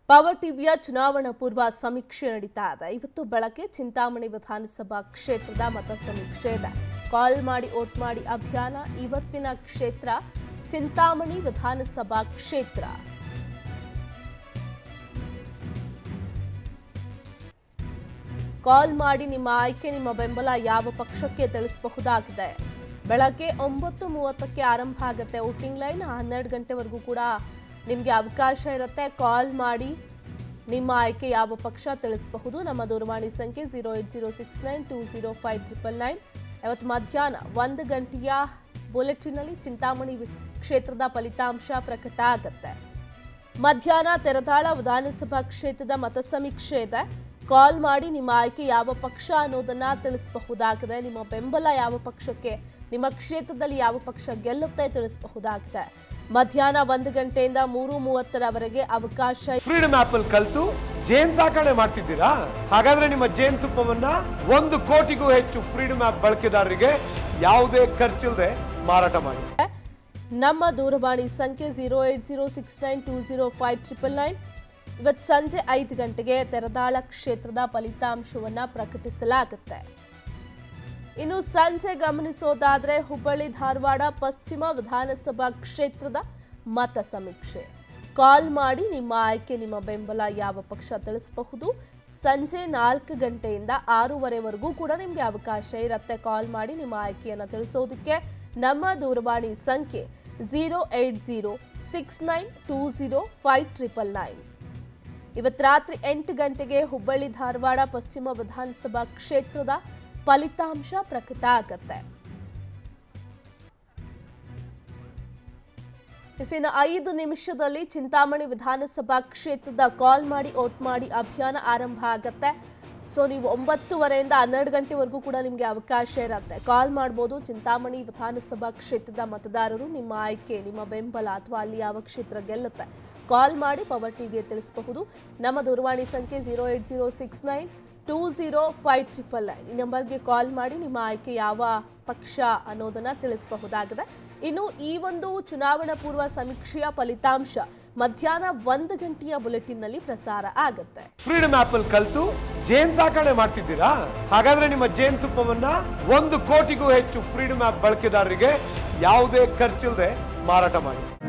power ಟಿವಿಯ ಚುನಾವಣಾ ಪೂರ್ವ ಸಮೀಕ್ಷೆ ನಡೀತಾ ಇದೆ ಇವತ್ತು ಬೆಳಗ್ಗೆ ಚಿಂತಾಮಣಿ ವಿಧಾನಸಭಾ ಕ್ಷೇತ್ರದ ಮತ ಸಮೀಕ್ಷೆ ಇದೆ ಕಾಲ್ ಮಾಡಿ ಓಟ್ ಮಾಡಿ ಅಭಿಯಾನ ಇವತ್ತಿನ ಕ್ಷೇತ್ರ ಚಿಂತಾಮಣಿ ವಿಧಾನಸಭಾ ಕ್ಷೇತ್ರ ಕಾಲ್ ಮಾಡಿ ನಿಮ್ಮ ಆಯ್ಕೆ ನಿಮ್ಮ ಬೆಂಬಲ ಯಾವ ಪಕ್ಷಕ್ಕೆ ತಿಳಿಸಬಹುದಾಗಿದೆ ಬೆಳಗ್ಗೆ ಒಂಬತ್ತು ಮೂವತ್ತಕ್ಕೆ ಆರಂಭ ಆಗುತ್ತೆ ವೋಟಿಂಗ್ ಲೈನ್ ಹನ್ನೆರಡು ಗಂಟೆವರೆಗೂ ಕೂಡ ನಿಮಗೆ ಅವಕಾಶ ಇರುತ್ತೆ ಕಾಲ್ ಮಾಡಿ ನಿಮ್ಮ ಆಯ್ಕೆ ಯಾವ ಪಕ್ಷ ತಿಳಿಸಬಹುದು ನಮ್ಮ ದೂರವಾಣಿ ಸಂಖ್ಯೆ zero eight zero six nine two zero five triple nine ಇವತ್ತು ಮಧ್ಯಾಹ್ನ ಒಂದು ಗಂಟೆಯ ಬುಲೆಟಿನಲ್ಲಿ ಚಿಂತಾಮಣಿ ವಿ- ಕ್ಷೇತ್ರದ ಫಲಿತಾಂಶ ಪ್ರಕಟ ಆಗುತ್ತೆ ಮಧ್ಯಾಹ್ನ ತೆರದಾಳ ವಿಧಾನಸಭಾ ಕ್ಷೇತ್ರದ ಮತ ಸಮೀಕ್ಷೆ ಇದೆ ಕಾಲ್ ಮಾಡಿ ನಿಮ್ಮ ಆಯ್ಕೆ ಯಾವ ಪಕ್ಷ ಅನ್ನೋದನ್ನ ತಿಳಿಸಬಹುದಾಗಿದೆ ನಿಮ್ಮ ಬೆಂಬಲ ಯಾವ ಪಕ್ಷಕ್ಕೆ ನಿಮ್ಮ ಕ್ಷೇತ್ರದಲ್ಲಿ ಯಾವ ಪಕ್ಷ ಗೆಲ್ಲುತ್ತೆ ತಿಳಿಸಬಹುದಾಗಿದೆ ಮಧ್ಯಾಹ್ನ ಒಂದು ಗಂಟೆಯಿಂದ ಮೂರು ಮೂವತ್ತರವರೆಗೆ ಅವಕಾಶ ಫ್ರೀಡಮ್ ಆಪ್ ಅಲ್ಲಿ ಕಲ್ತು ಜೇನ್ ಸಾಕಣೆ ಮಾಡ್ತಿದ್ದೀರಾ ಹಾಗಾದ್ರೆ ನಿಮ್ಮ ಜೇನ್ ತುಪ್ಪವನ್ನ ಒಂದು ಕೋಟಿಗೂ ಹೆಚ್ಚು ಫ್ರೀಡಮ್ ಆಪ್ ಬಳಕೆದಾರರಿಗೆ ಯಾವುದೇ ಖರ್ಚಿಲ್ಲದೆ ಮಾರಾಟ ಮಾಡಿ ನಮ್ಮ ದೂರವಾಣಿ ಸಂಖ್ಯೆ zero eight zero six nine two zero five triple nine ಇವತ್ತು ಸಂಜೆ ಐದು ಗಂಟೆಗೆ ತೆರದಾಳ ಕ್ಷೇತ್ರದ ಫಲಿತಾಂಶವನ್ನ ಪ್ರಕಟಿಸಲಾಗುತ್ತೆ ಇನ್ನು ಸಂಜೆ ಗಮನಿಸೋದಾದ್ರೆ ಹುಬ್ಬಳ್ಳಿ ಧಾರವಾಡ ಪಶ್ಚಿಮ ವಿಧಾನಸಭಾ ಕ್ಷೇತ್ರದ ಮತ ಸಮೀಕ್ಷೆ ಕಾಲ್ ಮಾಡಿ ನಿಮ್ಮ ಆಯ್ಕೆ ನಿಮ್ಮ ಬೆಂಬಲ ಯಾವ ಪಕ್ಷ ತಿಳಿಸಬಹುದು ಸಂಜೆ ನಾಲ್ಕು ಗಂಟೆಯಿಂದ ಆರೂವರೆವರೆಗೂ ಕೂಡ ನಿಮಗೆ ಅವಕಾಶ ಇರುತ್ತೆ ಕಾಲ್ ಮಾಡಿ ನಿಮ್ಮ ಆಯ್ಕೆಯನ್ನು ತಿಳಿಸೋದಕ್ಕೆ ನಮ್ಮ ದೂರವಾಣಿ ಸಂಖ್ಯೆ zero eight zero six nine two zero five triple nine ಇವತ್ತು ರಾತ್ರಿ ಎಂಟು ಗಂಟೆಗೆ ಹುಬ್ಬಳ್ಳಿ ಧಾರವಾಡ ಪಶ್ಚಿಮ ವಿಧಾನಸಭಾ ಕ್ಷೇತ್ರದ ಫಲಿತಾಂಶ ಪ್ರಕಟ ಆಗತ್ತೆ ಇನ್ನು ಐದು ನಿಮಿಷದಲ್ಲಿ ಚಿಂತಾಮಣಿ ವಿಧಾನಸಭಾ ಕ್ಷೇತ್ರದ ಕಾಲ್ ಮಾಡಿ ಓಟ್ ಮಾಡಿ ಅಭಿಯಾನ ಆರಂಭ ಆಗತ್ತೆ ಸೊ ನೀವು ಒಂಬತ್ತುವರೆಯಿಂದ ಹನ್ನೆರಡು ಗಂಟೆವರೆಗೂ ಕೂಡ ನಿಮಗೆ ಅವಕಾಶ ಇರುತ್ತೆ ಕಾಲ್ ಮಾಡ್ಬೋದು ಚಿಂತಾಮಣಿ ವಿಧಾನಸಭಾ ಕ್ಷೇತ್ರದ ಮತದಾರರು ನಿಮ್ಮ ಆಯ್ಕೆ ನಿಮ್ಮ ಬೆಂಬಲ ಅಥವಾ ಅಲ್ಲಿ ಯಾವ ಕ್ಷೇತ್ರ ಗೆಲ್ಲುತ್ತೆ ಕಾಲ್ ಮಾಡಿ ಪವರ್ ಟಿವಿಗೆ ತಿಳಿಸಬಹುದು ನಮ್ಮ ದೂರವಾಣಿ ಸಂಖ್ಯೆ zero eight zero six nine two zero five triple nine ಈ ನಂಬರ್ಗೆ ಕಾಲ್ ಮಾಡಿ ನಿಮ್ಮ ಆಯ್ಕೆ ಯಾವ ಪಕ್ಷ ಅನ್ನೋದನ್ನ ತಿಳಿಸಬಹುದಾಗಿದೆ ಇನ್ನು ಈ ಒಂದು ಚುನಾವಣಾ ಪೂರ್ವ ಸಮೀಕ್ಷೆಯ ಫಲಿತಾಂಶ ಮಧ್ಯಾಹ್ನ ಒಂದು ಗಂಟೆಯ ಬುಲೆಟಿನ್ನಲ್ಲಿ ಪ್ರಸಾರ ಆಗುತ್ತೆ ಫ್ರೀಡಮ್ ಆಪ್ ಅಲ್ಲಿ ಕಲ್ತು ಜೇನ್ ಸಾಕಣೆ ಮಾಡ್ತಿದ್ದೀರಾ ಹಾಗಾದ್ರೆ ನಿಮ್ಮ ಜೇನ್ ತುಪ್ಪವನ್ನ ಒಂದು ಕೋಟಿಗೂ ಹೆಚ್ಚು ಫ್ರೀಡಮ್ ಆಪ್ ಬಳಕೆದಾರರಿಗೆ ಯಾವುದೇ ಖರ್ಚಿಲ್ಲದೆ ಮಾರಾಟ ಮಾಡಿ